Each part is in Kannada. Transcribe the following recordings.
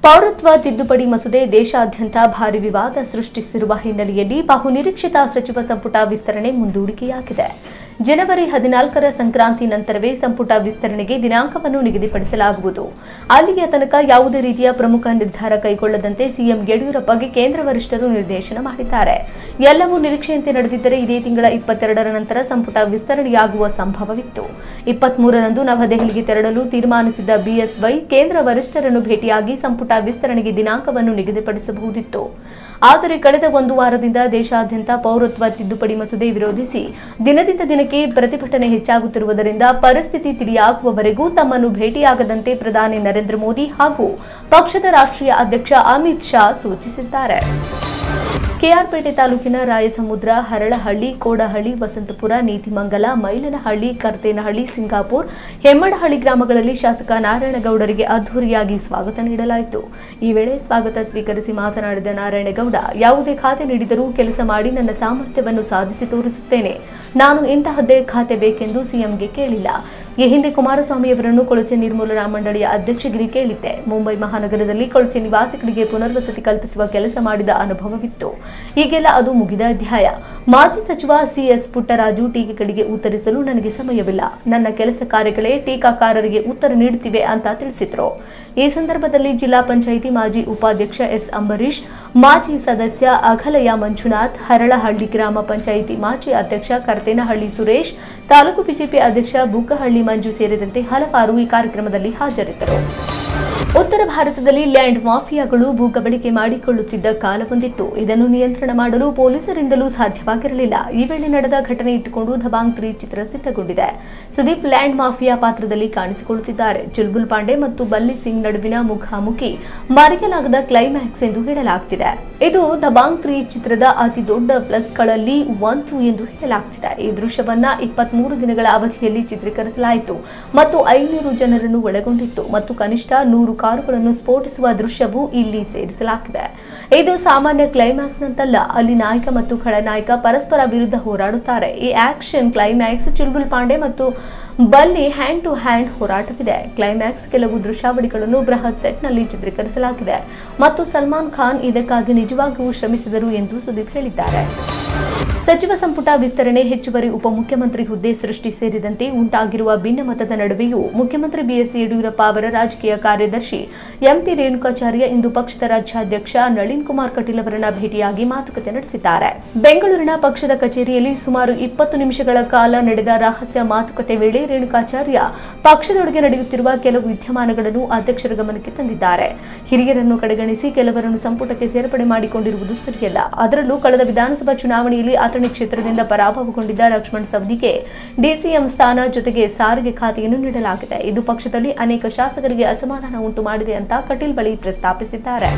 ಪೌರತ್ವ ತಿದ್ದುಪಡಿ ಮಸೂದೆ ದೇಶಾದ್ಯಂತ ಭಾರಿ ವಿವಾದ ಸೃಷ್ಟಿಸಿರುವ ಹಿನ್ನೆಲೆಯಲ್ಲಿ ಬಹುನಿರೀಕ್ಷಿತ ಸಚಿವ ಸಂಪುಟ ವಿಸ್ತರಣೆ ಮುಂದೂಡಿಕೆಯಾಗಿದೆ ಜನವರಿ ಹದಿನಾಲ್ಕರ ಸಂಕ್ರಾಂತಿ ನಂತರವೇ ಸಂಪುಟ ವಿಸ್ತರಣೆಗೆ ದಿನಾಂಕವನ್ನು ನಿಗದಿಪಡಿಸಲಾಗುವುದು ಅಲ್ಲಿಯ ತನಕ ಯಾವುದೇ ರೀತಿಯ ಪ್ರಮುಖ ನಿರ್ಧಾರ ಕೈಗೊಳ್ಳದಂತೆ ಸಿಎಂ ಯಡಿಯೂರಪ್ಪಗೆ ಕೇಂದ್ರ ವರಿಷ್ಠರು ನಿರ್ದೇಶನ ಮಾಡಿದ್ದಾರೆ ಎಲ್ಲವೂ ನಿರೀಕ್ಷೆಯಂತೆ ನಡೆದಿದ್ದರೆ ಇದೇ ತಿಂಗಳ ಇಪ್ಪತ್ತೆರಡರ ನಂತರ ಸಂಪುಟ ವಿಸ್ತರಣೆಯಾಗುವ ಸಂಭವವಿತ್ತು ಇಪ್ಪತ್ಮೂರರಂದು ನವದೆಹಲಿಗೆ ತೆರಳಲು ತೀರ್ಮಾನಿಸಿದ್ದ ಬಿಎಸ್ವೈ ಕೇಂದ್ರ ವರಿಷ್ಠರನ್ನು ಭೇಟಿಯಾಗಿ ಸಂಪುಟ ವಿಸ್ತರಣೆಗೆ ದಿನಾಂಕವನ್ನು ನಿಗದಿಪಡಿಸಬಹುದಿತ್ತು ಆದರೆ ಕಳೆದ ಒಂದು ವಾರದಿಂದ ದೇಶಾದ್ಯಂತ ಪೌರತ್ವ ತಿದ್ದುಪಡಿ ಮಸೂದೆ ವಿರೋಧಿಸಿ ದಿನದಿಂದ ದಿನಕ್ಕೆ ಪ್ರತಿಭಟನೆ ಹೆಚ್ಚಾಗುತ್ತಿರುವುದರಿಂದ ಪರಿಸ್ಥಿತಿ ತಿಳಿಯಾಗುವವರೆಗೂ ತಮ್ಮನ್ನು ಭೇಟಿಯಾಗದಂತೆ ಪ್ರಧಾನಿ ನರೇಂದ್ರ ಮೋದಿ ಹಾಗೂ ಪಕ್ಷದ ರಾಷ್ಟ್ರೀಯ ಅಧ್ಯಕ್ಷ ಅಮಿತ್ ಶಾ ಸೂಚಿಸಿದ್ದಾರೆ ಕೆಆರ್ಪೇಟೆ ತಾಲೂಕಿನ ರಾಯಸಮುದ್ರ ಹರಳಹಳ್ಳಿ ಕೋಡಹಳ್ಳಿ ವಸಂತಪುರ ನೀತಿಮಂಗಲ ಮೈಲನಹಳ್ಳಿ ಕರ್ತೇನಹಳ್ಳಿ ಸಿಂಗಾಪುರ್ ಹೆಮ್ಮಡಹಳ್ಳಿ ಗ್ರಾಮಗಳಲ್ಲಿ ಶಾಸಕ ನಾರಾಯಣಗೌಡರಿಗೆ ಅದ್ದೂರಿಯಾಗಿ ಸ್ವಾಗತ ನೀಡಲಾಯಿತು ಈ ವೇಳೆ ಸ್ವಾಗತ ಸ್ವೀಕರಿಸಿ ಮಾತನಾಡಿದ ನಾರಾಯಣಗೌಡ ಯಾವುದೇ ಖಾತೆ ನೀಡಿದರೂ ಕೆಲಸ ಮಾಡಿ ನನ್ನ ಸಾಮರ್ಥ್ಯವನ್ನು ಸಾಧಿಸಿ ತೋರಿಸುತ್ತೇನೆ ನಾನು ಇಂತಹದ್ದೇ ಖಾತೆ ಬೇಕೆಂದು ಸಿಎಂಗೆ ಕೇಳಿಲ್ಲ ಈ ಹಿಂದೆ ಕುಮಾರಸ್ವಾಮಿಯವರನ್ನು ಕೊಳಚೆ ನಿರ್ಮೂಲನಾ ಮಂಡಳಿಯ ಅಧ್ಯಕ್ಷಗಿರಿ ಕೇಳಿದ್ದೆ ಮುಂಬೈ ಮಹಾನಗರದಲ್ಲಿ ಕೊಳಚೆ ನಿವಾಸಿಗಳಿಗೆ ಪುನರ್ವಸತಿ ಕಲ್ಪಿಸುವ ಕೆಲಸ ಮಾಡಿದ ಅನುಭವವಿತ್ತು ಈಗೆಲ್ಲ ಅದು ಮುಗಿದ ಅಧ್ಯಾಯ ಮಾಜಿ ಸಚಿವ ಸಿಎಸ್ ಪುಟ್ಟರಾಜು ಟೀಕೆಗಳಿಗೆ ಉತ್ತರಿಸಲು ನನಗೆ ಸಮಯವಿಲ್ಲ ನನ್ನ ಕೆಲಸ ಕಾರ್ಯಗಳೇ ಟೀಕಾಕಾರರಿಗೆ ಉತ್ತರ ನೀಡುತ್ತಿವೆ ಅಂತ ತಿಳಿಸಿದ್ರು ಈ ಸಂದರ್ಭದಲ್ಲಿ ಜಿಲ್ಲಾ ಪಂಚಾಯಿತಿ ಮಾಜಿ ಉಪಾಧ್ಯಕ್ಷ ಎಸ್ ಅಂಬರೀಶ್ ಮಾಜಿ ಸದಸ್ಯ ಅಘಲಯ ಮಂಜುನಾಥ್ ಹರಳಹಳ್ಳಿ ಗ್ರಾಮ ಪಂಚಾಯಿತಿ ಮಾಜಿ ಅಧ್ಯಕ್ಷ ಕರ್ತೇನಹಳ್ಳಿ ಸುರೇಶ್ ತಾಲೂಕು ಬಿಜೆಪಿ ಅಧ್ಯಕ್ಷ ಬುಕ್ಕಹಳ್ಳಿ ಮಂಜು ಸೇರಿದಂತೆ ಹಲವಾರು ಈ ಕಾರ್ಯಕ್ರಮದಲ್ಲಿ ಹಾಜರಿದ್ದರು ಉತ್ತರ ಭಾರತದಲ್ಲಿ ಲ್ಯಾಂಡ್ ಮಾಫಿಯಾಗಳು ಭೂ ಕಬಳಿಕೆ ಮಾಡಿಕೊಳ್ಳುತ್ತಿದ್ದ ಕಾಲವೊಂದಿತ್ತು ಇದನ್ನು ನಿಯಂತ್ರಣ ಮಾಡಲು ಪೊಲೀಸರಿಂದಲೂ ಸಾಧ್ಯವಾಗಿರಲಿಲ್ಲ ಈ ವೇಳೆ ನಡೆದ ಘಟನೆ ಇಟ್ಟುಕೊಂಡು ದಬಾಂಗ್ ತ್ರೀ ಚಿತ್ರ ಸಿದ್ಧಗೊಂಡಿದೆ ಸುದೀಪ್ ಲ್ಯಾಂಡ್ ಮಾಫಿಯಾ ಪಾತ್ರದಲ್ಲಿ ಕಾಣಿಸಿಕೊಳ್ಳುತ್ತಿದ್ದಾರೆ ಚುಲ್ಬುಲ್ ಪಾಂಡೆ ಮತ್ತು ಬಲ್ಲಿ ಸಿಂಗ್ ನಡುವಿನ ಮುಖಾಮುಖಿ ಮರೆಯಲಾಗದ ಕ್ಲೈಮ್ಯಾಕ್ಸ್ ಎಂದು ಹೇಳಲಾಗ್ತಿದೆ ಇದು ದಬಾಂಗ್ ತ್ರೀ ಚಿತ್ರದ ಅತಿ ದೊಡ್ಡ ಪ್ಲಸ್ಗಳಲ್ಲಿ ಒಂದು ಎಂದು ಹೇಳಲಾಗ್ತಿದೆ ಈ ದೃಶ್ಯವನ್ನ ಇಪ್ಪತ್ಮೂರು ದಿನಗಳ ಅವಧಿಯಲ್ಲಿ ಚಿತ್ರೀಕರಿಸಲಾಯಿತು ಮತ್ತು ಐನೂರು ಜನರನ್ನು ಒಳಗೊಂಡಿತ್ತು ಮತ್ತು ಕನಿಷ್ಠ ನೂರು ಕಾರುಗಳನ್ನು ಸ್ಫೋಟಿಸುವ ದೃಶ್ಯವೂ ಇಲ್ಲಿ ಸೇರಿಸಲಾಗಿದೆ ಇದು ಸಾಮಾನ್ಯ ಕ್ಲೈಮ್ಯಾಕ್ಸ್ ನಂತಲ್ಲ ಅಲ್ಲಿ ನಾಯಕ ಮತ್ತು ಖಳನಾಯಕ ಪರಸ್ಪರ ವಿರುದ್ಧ ಹೋರಾಡುತ್ತಾರೆ ಈ ಆಕ್ಷನ್ ಕ್ಲೈಮ್ಯಾಕ್ಸ್ ಚುಲ್ಬುಲ್ ಪಾಂಡೆ ಮತ್ತು ಬಲ್ಲಿ ಹ್ಯಾಂಡ್ ಟು ಹ್ಯಾಂಡ್ ಹೋರಾಟವಿದೆ ಕ್ಲೈಮ್ಯಾಕ್ಸ್ ಕೆಲವು ದೃಶ್ಯಾವಳಿಗಳನ್ನು ಬೃಹತ್ ಸೆಟ್ನಲ್ಲಿ ಚಿತ್ರೀಕರಿಸಲಾಗಿದೆ ಮತ್ತು ಸಲ್ಮಾನ್ ಖಾನ್ ಇದಕ್ಕಾಗಿ ನಿಜವಾಗಿಯೂ ಶ್ರಮಿಸಿದರು ಎಂದು ಸುದೀಪ್ ಹೇಳಿದ್ದಾರೆ ಸಚಿವ ಸಂಪುಟ ವಿಸ್ತರಣೆ ಹೆಚ್ಚುವರಿ ಉಪಮುಖ್ಯಮಂತ್ರಿ ಹುದ್ದೆ ಸೃಷ್ಟಿ ಸೇರಿದಂತೆ ಉಂಟಾಗಿರುವ ಭಿನ್ನಮತದ ನಡುವೆಯೂ ಮುಖ್ಯಮಂತ್ರಿ ಬಿಎಸ್ ಯಡಿಯೂರಪ್ಪ ಅವರ ರಾಜಕೀಯ ಕಾರ್ಯದರ್ಶಿ ಎಂಪಿ ರೇಣುಕಾಚಾರ್ಯ ಇಂದು ಪಕ್ಷದ ರಾಜ್ಯಾಧ್ಯಕ್ಷ ನಳಿನ್ ಕುಮಾರ್ ಕಟೀಲ್ ಅವರನ್ನ ಭೇಟಿಯಾಗಿ ಮಾತುಕತೆ ನಡೆಸಿದ್ದಾರೆ ಬೆಂಗಳೂರಿನ ಪಕ್ಷದ ಕಚೇರಿಯಲ್ಲಿ ಸುಮಾರು ಇಪ್ಪತ್ತು ನಿಮಿಷಗಳ ಕಾಲ ನಡೆದ ರಹಸ್ಯ ಮಾತುಕತೆ ವೇಳೆ ರೇಣುಕಾಚಾರ್ಯ ಪಕ್ಷದೊಳಗೆ ನಡೆಯುತ್ತಿರುವ ಕೆಲವು ವಿದ್ಯಮಾನಗಳನ್ನು ಅಧ್ಯಕ್ಷರ ಗಮನಕ್ಕೆ ತಂದಿದ್ದಾರೆ ಹಿರಿಯರನ್ನು ಕಡೆಗಣಿಸಿ ಕೆಲವರನ್ನು ಸಂಪುಟಕ್ಕೆ ಸೇರ್ಪಡೆ ಮಾಡಿಕೊಂಡಿರುವುದು ಸರಿಯಲ್ಲ ಅದರಲ್ಲೂ ಕಳೆದ ವಿಧಾನಸಭಾ ಚುನಾವಣೆಯಲ್ಲಿ ಅಥಣಿ ಕ್ಷೇತ್ರದಿಂದ ಪರಾಭವಗೊಂಡಿದ್ದ ಲಕ್ಷ್ಮಣ್ ಸವದಿಗೆ ಡಿಸಿಎಂ ಸ್ಥಾನ ಜೊತೆಗೆ ಸಾರಿಗೆ ಖಾತೆಯನ್ನು ನೀಡಲಾಗಿದೆ ಇದು ಪಕ್ಷದಲ್ಲಿ ಅನೇಕ ಶಾಸಕರಿಗೆ ಅಸಮಾಧಾನ ಉಂಟು ಮಾಡಿದೆ ಅಂತ ಕಟೀಲ್ ಬಳಿ ಪ್ರಸ್ತಾಪಿಸಿದ್ದಾರೆ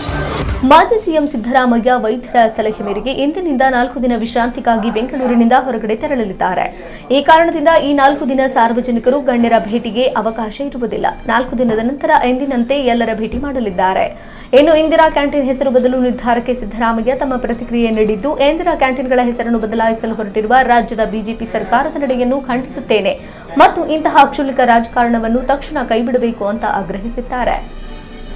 ಮಾಜಿ ಸಿಎಂ ಸಿದ್ದರಾಮಯ್ಯ ವೈದ್ಯರ ಸಲಹೆ ಮೇರೆಗೆ ಇಂದಿನಿಂದ ನಾಲ್ಕು ದಿನ ವಿಶ್ರಾಂತಿಗಾಗಿ ಬೆಂಗಳೂರಿನಿಂದ ಹೊರಗಡೆ ತೆರಳಲಿದ್ದಾರೆ ಈ ಕಾರಣದಿಂದ ಈ ನಾಲ್ಕು ದಿನ ಸಾರ್ವಜನಿಕರು ಗಣ್ಯರ ಭೇಟಿಗೆ ಅವಕಾಶ ಇರುವುದಿಲ್ಲ ನಾಲ್ಕು ದಿನದ ನಂತರ ಎಂದಿನಂತೆ ಎಲ್ಲರ ಭೇಟಿ ಮಾಡಲಿದ್ದಾರೆ ಇನ್ನು ಇಂದಿರಾ ಕ್ಯಾಂಟೀನ್ ಹೆಸರು ಬದಲು ನಿರ್ಧಾರಕ್ಕೆ ಸಿದ್ದರಾಮಯ್ಯ ತಮ್ಮ ಪ್ರತಿಕ್ರಿಯೆ ನೀಡಿದ್ದು ಇಂದಿರಾ ಕ್ಯಾಂಟೀನ್ಗಳ ಹೆಸರನ್ನು ಬದಲಾಯಿಸಲು ಹೊರಟಿರುವ ರಾಜ್ಯದ ಬಿಜೆಪಿ ಸರ್ಕಾರದ ನಡೆಯನ್ನು ಖಂಡಿಸುತ್ತೇನೆ ಮತ್ತು ಇಂತಹ ಕ್ಷುಲ್ಲಕ ರಾಜಕಾರಣವನ್ನು ತಕ್ಷಣ ಕೈಬಿಡಬೇಕು ಅಂತ ಆಗ್ರಹಿಸಿದ್ದಾರೆ